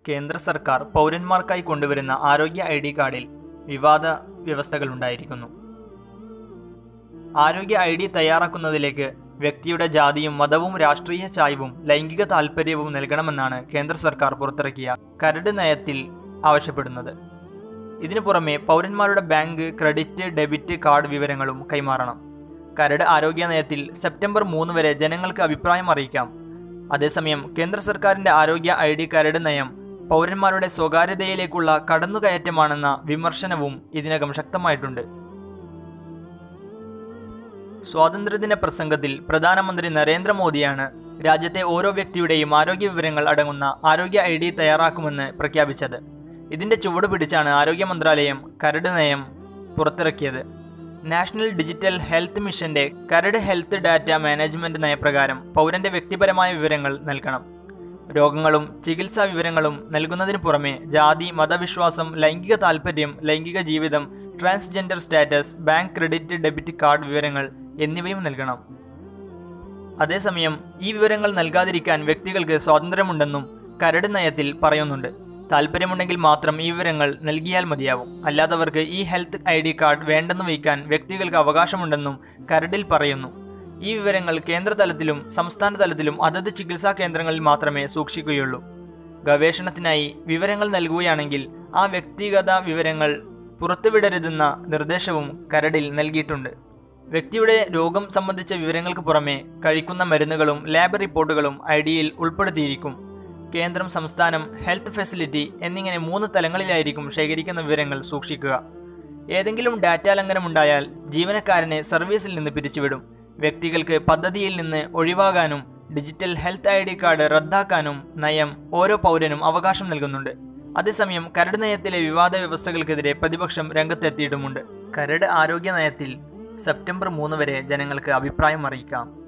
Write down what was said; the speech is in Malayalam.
കേന്ദ്ര സർക്കാർ പൗരന്മാർക്കായി കൊണ്ടുവരുന്ന ആരോഗ്യ ഐ ഡി കാർഡിൽ വിവാദ വ്യവസ്ഥകളുണ്ടായിരിക്കുന്നു ആരോഗ്യ ഐ ഡി തയ്യാറാക്കുന്നതിലേക്ക് വ്യക്തിയുടെ ജാതിയും മതവും രാഷ്ട്രീയ ചായ്വും ലൈംഗിക താൽപ്പര്യവും നൽകണമെന്നാണ് കേന്ദ്ര സർക്കാർ പുറത്തിറക്കിയ കരട് നയത്തിൽ ആവശ്യപ്പെടുന്നത് ഇതിനു പുറമെ പൗരന്മാരുടെ ബാങ്ക് ക്രെഡിറ്റ് ഡെബിറ്റ് കാർഡ് വിവരങ്ങളും കൈമാറണം കരട് ആരോഗ്യ നയത്തിൽ സെപ്റ്റംബർ മൂന്ന് വരെ ജനങ്ങൾക്ക് അഭിപ്രായം അറിയിക്കാം അതേസമയം കേന്ദ്ര സർക്കാരിന്റെ ആരോഗ്യ ഐ ഡി കരട് നയം പൗരന്മാരുടെ സ്വകാര്യതയിലേക്കുള്ള കടന്നുകയറ്റമാണെന്ന വിമർശനവും ഇതിനകം ശക്തമായിട്ടുണ്ട് സ്വാതന്ത്ര്യദിന പ്രസംഗത്തിൽ പ്രധാനമന്ത്രി നരേന്ദ്രമോദിയാണ് രാജ്യത്തെ ഓരോ വ്യക്തിയുടെയും ആരോഗ്യ വിവരങ്ങൾ അടങ്ങുന്ന ആരോഗ്യ ഐ ഡി തയ്യാറാക്കുമെന്ന് പ്രഖ്യാപിച്ചത് ഇതിന്റെ ചുവട് പിടിച്ചാണ് ആരോഗ്യ മന്ത്രാലയം കരട് നയം പുറത്തിറക്കിയത് നാഷണൽ ഡിജിറ്റൽ ഹെൽത്ത് മിഷന്റെ കരട് ഹെൽത്ത് ഡാറ്റ മാനേജ്മെന്റ് നയപ്രകാരം പൗരന്റെ വ്യക്തിപരമായ വിവരങ്ങൾ നൽകണം രോഗങ്ങളും ചികിത്സാ വിവരങ്ങളും നൽകുന്നതിന് പുറമെ ജാതി മതവിശ്വാസം ലൈംഗിക താൽപ്പര്യം ലൈംഗിക ജീവിതം transgender status bank credit debit card വിവരങ്ങൾ എന്നിവയും നൽകണം അതേസമയം ഈ വിവരങ്ങൾ നൽകാതിരിക്കാൻ വ്യക്തികൾക്ക് സ്വാതന്ത്ര്യമുണ്ടെന്നും കരട് നയത്തിൽ പറയുന്നുണ്ട് താല്പര്യമുണ്ടെങ്കിൽ മാത്രം ഈ വിവരങ്ങൾ നൽകിയാൽ മതിയാവും അല്ലാത്തവർക്ക് ഈ ഹെൽത്ത് ഐ ഡി കാർഡ് വേണ്ടെന്ന് വയ്ക്കാൻ വ്യക്തികൾക്ക് അവകാശമുണ്ടെന്നും കരടിൽ പറയുന്നു ഈ വിവരങ്ങൾ കേന്ദ്ര തലത്തിലും സംസ്ഥാന തലത്തിലും അതത് ചികിത്സാ കേന്ദ്രങ്ങളിൽ മാത്രമേ സൂക്ഷിക്കുകയുള്ളൂ ഗവേഷണത്തിനായി വിവരങ്ങൾ നൽകുകയാണെങ്കിൽ ആ വ്യക്തിഗത വിവരങ്ങൾ പുറത്തുവിടരുതെന്ന നിർദ്ദേശവും കരടിൽ നൽകിയിട്ടുണ്ട് വ്യക്തിയുടെ രോഗം സംബന്ധിച്ച വിവരങ്ങൾക്ക് പുറമെ കഴിക്കുന്ന മരുന്നുകളും ലാബ് റിപ്പോർട്ടുകളും ഐ ഡിയിൽ ഉൾപ്പെടുത്തിയിരിക്കും കേന്ദ്രം സംസ്ഥാനം ഹെൽത്ത് ഫെസിലിറ്റി എന്നിങ്ങനെ മൂന്ന് തലങ്ങളിലായിരിക്കും ശേഖരിക്കുന്ന വിവരങ്ങൾ സൂക്ഷിക്കുക ഏതെങ്കിലും ഡാറ്റ ലംഘനമുണ്ടായാൽ ജീവനക്കാരനെ സർവീസിൽ നിന്ന് പിരിച്ചുവിടും വ്യക്തികൾക്ക് പദ്ധതിയിൽ നിന്ന് ഒഴിവാകാനും digital health I D card റദ്ദാക്കാനും നയം ഓരോ പൗരനും അവകാശം നൽകുന്നുണ്ട് അതേസമയം കരട് നയത്തിലെ വിവാദ വ്യവസ്ഥകൾക്കെതിരെ പ്രതിപക്ഷം രംഗത്തെത്തിയിട്ടുമുണ്ട് കരട് ആരോഗ്യ നയത്തിൽ സെപ്റ്റംബർ മൂന്ന് വരെ ജനങ്ങൾക്ക് അഭിപ്രായം അറിയിക്കാം